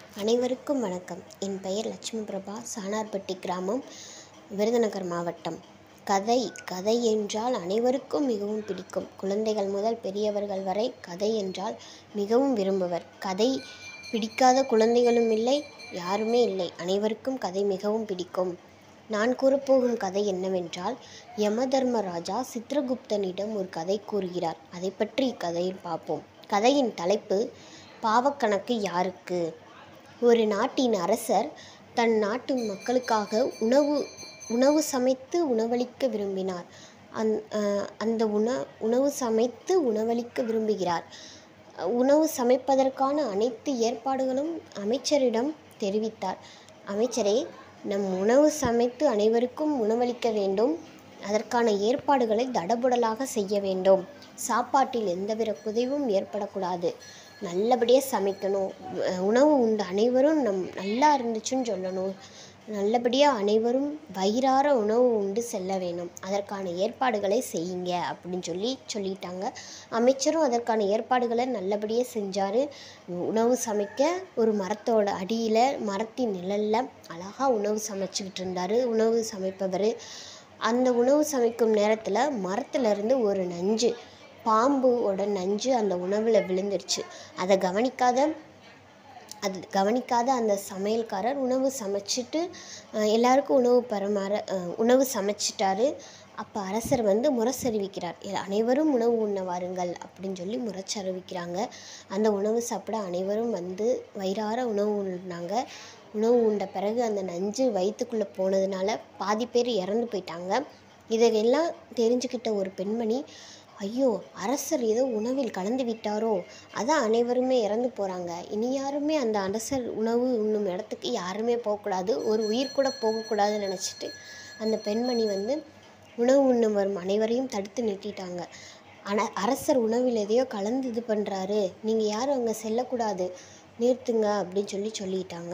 அனைவருக்கும் வணக்கம் என் பெயர் லட்சுமி பிரபா சானார்பட்டி கிராமம் விருதுநகர் மாவட்டம் கதை கதை என்றால் அனைவருக்கும் மிகவும் பிடிக்கும் குழந்தைகள் முதல் பெரியவர்கள் வரை கதை என்றால் மிகவும் விரும்புவர் கதை பிடிக்காத குழந்தைகளும் இல்லை யாருமே இல்லை அனைவருக்கும் கதை மிகவும் பிடிக்கும் நான் கூறப்போகும் கதை என்னவென்றால் யமதர்மராஜா சித்ரகுப்தனிடம் ஒரு கதை கூறுகிறார் அதை பற்றி இக்கதையில் பார்ப்போம் கதையின் தலைப்பு பாவக்கணக்கு யாருக்கு ஒரு நாட்டின் அரசர் தன் நாட்டு மக்களுக்காக உணவு உணவு சமைத்து உணவளிக்க விரும்பினார் அந் அஹ் அந்த உண உணவு சமைத்து உணவளிக்க விரும்புகிறார் உணவு சமைப்பதற்கான அனைத்து ஏற்பாடுகளும் அமைச்சரிடம் தெரிவித்தார் அமைச்சரே நம் உணவு சமைத்து அனைவருக்கும் உணவளிக்க வேண்டும் அதற்கான ஏற்பாடுகளை தடபுடலாக செய்ய வேண்டும் சாப்பாட்டில் எந்தவித குறைவும் ஏற்படக்கூடாது நல்லபடியாக சமைக்கணும் அஹ் உணவு உண்ட அனைவரும் நம் நல்லா இருந்துச்சுன்னு சொல்லணும் நல்லபடியாக அனைவரும் வயிறார உணவு உண்டு செல்ல வேணும் அதற்கான ஏற்பாடுகளை செய்யுங்க அப்படின்னு சொல்லி சொல்லிட்டாங்க அமைச்சரும் அதற்கான ஏற்பாடுகளை நல்லபடியாக செஞ்சார் உணவு சமைக்க ஒரு மரத்தோட அடியில் மரத்தின் நிழலில் அழகாக உணவு சமைச்சிக்கிட்டு இருந்தார் உணவு சமைப்பவர் அந்த உணவு சமைக்கும் நேரத்தில் மரத்துலேருந்து ஒரு நஞ்சு பாம்போட நஞ்சு அந்த உணவில் விழுந்துருச்சு அதை கவனிக்காத அது கவனிக்காத அந்த சமையல்காரர் உணவு சமைச்சிட்டு அஹ், எல்லாருக்கும் உணவு பரிமாற அஹ், உணவு சமைச்சிட்டாரு அப்போ அரசர் வந்து முரசறிவிக்கிறார் "எ- அனைவரும் உணவு உண்ண வாருங்கள் அப்படின்னு சொல்லி முரசறிவிக்கிறாங்க அந்த உணவு சாப்பிட அனைவரும் வந்து வயிறார உணவு உண்ணாங்க உணவு உண்ட பிறகு அந்த நஞ்சு வயிற்றுக்குள்ளே போனதுனால பாதி பேர் இறந்து போயிட்டாங்க இதையெல்லாம் தெரிஞ்சுக்கிட்ட ஒரு பெண்மணி ஐயோ அரசர் ஏதோ உணவில் கலந்து விட்டாரோ அதான் அனைவருமே இறந்து போகிறாங்க இனி யாருமே அந்த அரசர் உணவு உண்ணும் இடத்துக்கு யாருமே போகக்கூடாது ஒரு உயிர் கூட போகக்கூடாதுன்னு நினச்சிட்டு அந்த பெண்மணி வந்து உணவு உண்ணும் வரும் அனைவரையும் தடுத்து நிறுத்திட்டாங்க ஆனால் அரசர் உணவில் எதையோ கலந்து இது பண்ணுறாரு நீங்கள் யாரும் அங்கே செல்லக்கூடாது நிறுத்துங்க அப்படின்னு சொல்லி சொல்லிட்டாங்க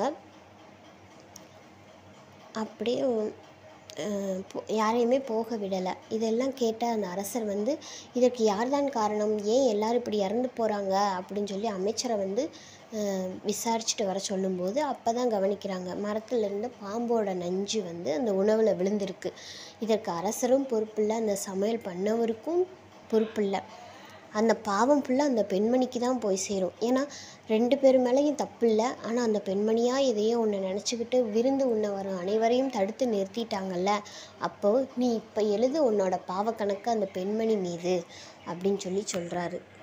அப்படியே அஹ், போ- யாரையுமே போக விடலை இதெல்லாம் கேட்ட அந்த அரசர் வந்து இதற்கு யார்தான் காரணம் ஏன் எல்லாரும் இப்படி இறந்து போகிறாங்க அப்படின்னு சொல்லி அமைச்சரை வந்து அஹ், விசாரிச்சுட்டு வர சொல்லும்போது அப்போ தான் கவனிக்கிறாங்க மரத்துல இருந்த பாம்போட நஞ்சு வந்து அந்த உணவில் விழுந்திருக்கு இதற்கு அரசரும் பொறுப்பில்லை அந்த சமையல் பண்ணவருக்கும் பொறுப்பில்லை அந்த பாவம் ஃபுல்லாக அந்த பெண்மணிக்கு தான் போய் சேரும் ஏன்னா ரெண்டு பேர் மேலேயும் தப்பு இல்லை ஆனால் அந்த பெண்மணியாக எதையோ ஒன்று நினச்சிக்கிட்டு விருந்து உண்ண வரும் அனைவரையும் தடுத்து நிறுத்திட்டாங்கல்ல அப்போது நீ இப்போ எழுது உன்னோட பாவக்கணக்கு அந்த பெண்மணி மீது அப்படின்னு சொல்லி சொல்கிறாரு